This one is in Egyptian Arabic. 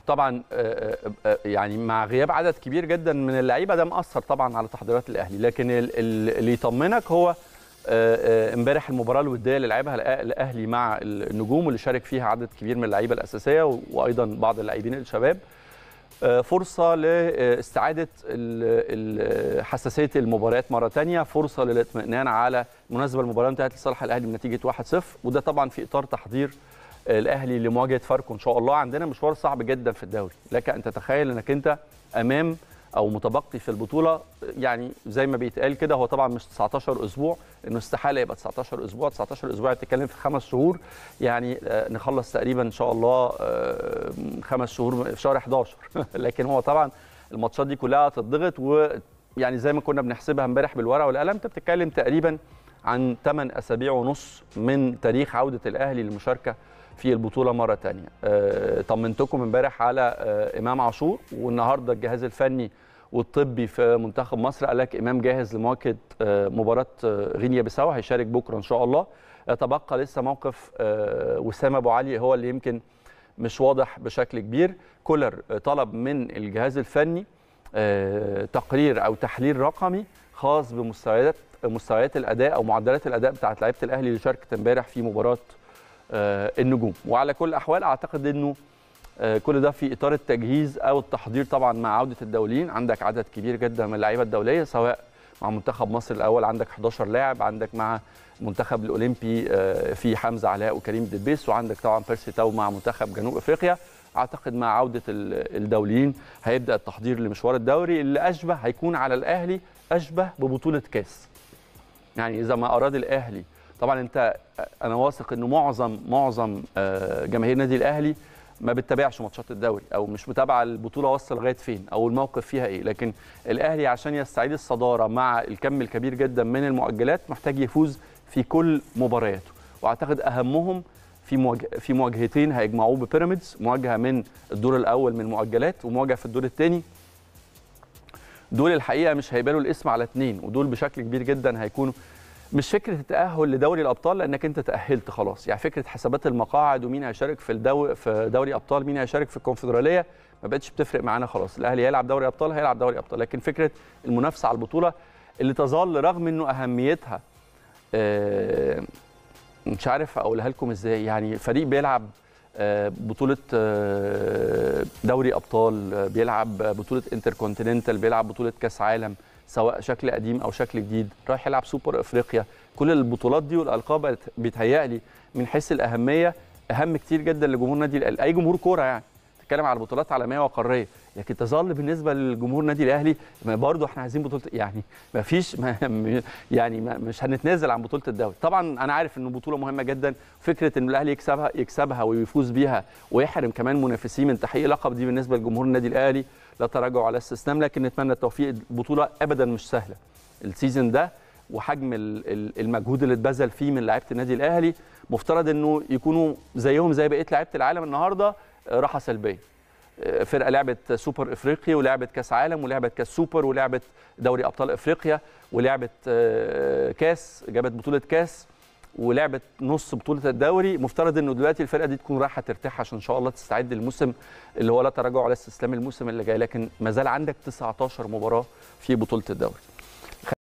طبعا آه، آه، آه، يعني مع غياب عدد كبير جدا من اللعيبه ده مأثر طبعا على تحضيرات الاهلي لكن ال- ال- اللي يطمنك هو آه، آه، امبارح المباراه الوديه اللي لعبها الأ- الاهلي مع النجوم واللي شارك فيها عدد كبير من اللعيبه الاساسيه و- وايضا بعض اللاعبين الشباب آه، فرصه لاستعاده ال- ال- حساسيه المباريات مره تانية فرصه للاطمئنان على مناسبه المباراه انتهت لصالح الاهلي بنتيجه 1-0 وده طبعا في اطار تحضير الاهلي لمواجهه فاركو ان شاء الله عندنا مشوار صعب جدا في الدوري لك ان تتخيل انك انت امام او متبقي في البطوله يعني زي ما بيتقال كده هو طبعا مش 19 اسبوع انه استحاله يبقى 19 اسبوع 19 اسبوع بتتكلم في خمس شهور يعني آه، نخلص تقريبا ان شاء الله آه، خمس شهور في شهر 11 لكن هو طبعا الماتشات دي كلها هتضغط ويعني زي ما كنا بنحسبها امبارح بالورقه والقلم انت بتتكلم تقريبا عن 8 اسابيع ونص من تاريخ عوده الاهلي للمشاركه في البطوله مره تانية آه، طمنتكم امبارح على آه، امام عاشور والنهارده الجهاز الفني والطبي في منتخب مصر قال لك امام جاهز لمواجهه آه، مباراه آه، غينيا بيساو هيشارك بكره ان شاء الله يتبقى لسه موقف آه، وسام ابو علي هو اللي يمكن مش واضح بشكل كبير كولر آه، طلب من الجهاز الفني آه، تقرير او تحليل رقمي خاص بمستويات مستويات الاداء او معدلات الاداء بتاعت لعيبه الاهلي اللي شاركت امبارح في مباراه آه، النجوم وعلى كل الاحوال اعتقد انه آه، كل ده في اطار التجهيز او التحضير طبعا مع عوده الدوليين عندك عدد كبير جدا من اللعيبه الدوليه سواء مع منتخب مصر الاول عندك 11 لاعب عندك مع المنتخب الاولمبي آه، في حمزه علاء وكريم دبيس وعندك طبعا بيرسي تاو مع منتخب جنوب افريقيا اعتقد مع عوده ال- الدوليين هيبدا التحضير لمشوار الدوري اللي اشبه هيكون على الاهلي اشبه ببطوله كاس يعني اذا ما اراد الاهلي طبعا انت انا واثق انه معظم معظم آه، جماهير النادي الاهلي ما بتتابعش ماتشات الدوري او مش متابعه البطوله واصله لغايه فين او الموقف فيها ايه لكن الاهلي عشان يستعيد الصداره مع الكم الكبير جدا من المؤجلات محتاج يفوز في كل مبارياته واعتقد اهمهم في مواجه في مواجهتين هيجمعوه ببيراميدز مواجهه من الدور الاول من المؤجلات ومواجهه في الدور الثاني دول الحقيقه مش هيبالوا الاسم على اثنين ودول بشكل كبير جدا هيكونوا مش فكره التاهل لدوري الابطال لانك انت تاهلت خلاص يعني فكره حسابات المقاعد ومين هيشارك في الدو في دوري ابطال مين هيشارك في الكونفدراليه ما بقتش بتفرق معانا خلاص الاهلي هيلعب دوري ابطال هيلعب دوري ابطال لكن فكره المنافسه على البطوله اللي تظل رغم انه اهميتها آه، مش عارف اقولها لكم ازاي يعني فريق بيلعب آه، بطولة آه، دوري أبطال آه، بيلعب بطولة انتركونتيننتال بيلعب بطولة كأس عالم سواء شكل قديم أو شكل جديد رايح يلعب سوبر أفريقيا كل البطولات دي والألقاب بت- بيتهيألي من حيث الأهمية أهم كتير جدا لجمهور نادي الأهلي أي جمهور كورة يعني تتكلم على بطولات عالميه وقاريه لكن تظل بالنسبه للجمهور النادي الاهلي ما برضه احنا عايزين بطوله يعني ما فيش ما م- يعني ما مش هنتنازل عن بطوله الدوري طبعا انا عارف انه بطوله مهمه جدا فكره ان الاهلي يكسبها يكسبها ويفوز بيها ويحرم كمان منافسيه من تحقيق لقب دي بالنسبه لجمهور النادي الاهلي لا تراجع ولا استسلام لكن نتمنى التوفيق البطوله ابدا مش سهله السيزون ده وحجم ال- ال- المجهود اللي اتبذل فيه من لعيبه النادي الاهلي مفترض انه يكونوا زيهم زي بقيه لعيبه العالم النهارده آه، راحه سلبيه آه، فرقه لعبت سوبر افريقي ولعبت كاس عالم ولعبت كاس سوبر ولعبت دوري ابطال افريقيا ولعبت آه، كاس جابت بطوله كاس ولعبت نص بطوله الدوري مفترض انه دلوقتي الفرقه دي تكون رايحه ترتاح عشان ان شاء الله تستعد للموسم اللي هو لا تراجع ولا استسلام الموسم اللي جاي لكن ما زال عندك 19 مباراه في بطوله الدوري